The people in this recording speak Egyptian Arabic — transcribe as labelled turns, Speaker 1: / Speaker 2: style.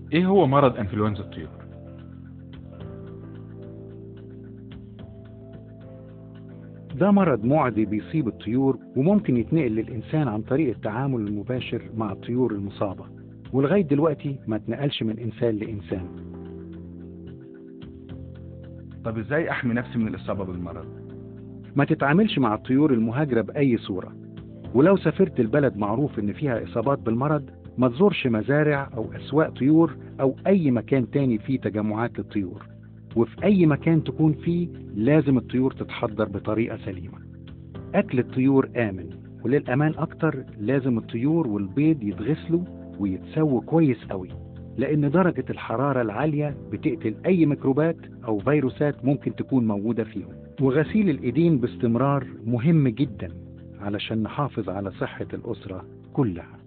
Speaker 1: ايه هو مرض انفلونزا الطيور
Speaker 2: ده مرض معدي بيصيب الطيور وممكن يتنقل للإنسان عن طريق التعامل المباشر مع الطيور المصابة ولغاية دلوقتي ما اتنقلش من إنسان لإنسان
Speaker 3: طب ازاي احمي نفسي من الاصابه بالمرض
Speaker 2: ما تتعاملش مع الطيور المهاجرة بأي صورة ولو سافرت البلد معروف إن فيها إصابات بالمرض ما تزورش مزارع أو أسواق طيور أو أي مكان تاني فيه تجمعات للطيور وفي أي مكان تكون فيه لازم الطيور تتحضر بطريقة سليمة أكل الطيور آمن وللأمان أكتر لازم الطيور والبيض يتغسلوا ويتسووا كويس قوي لأن درجة الحرارة العالية بتقتل أي ميكروبات أو فيروسات ممكن تكون موجودة فيهم وغسيل الإيدين باستمرار مهم جدا علشان نحافظ على صحة الأسرة كلها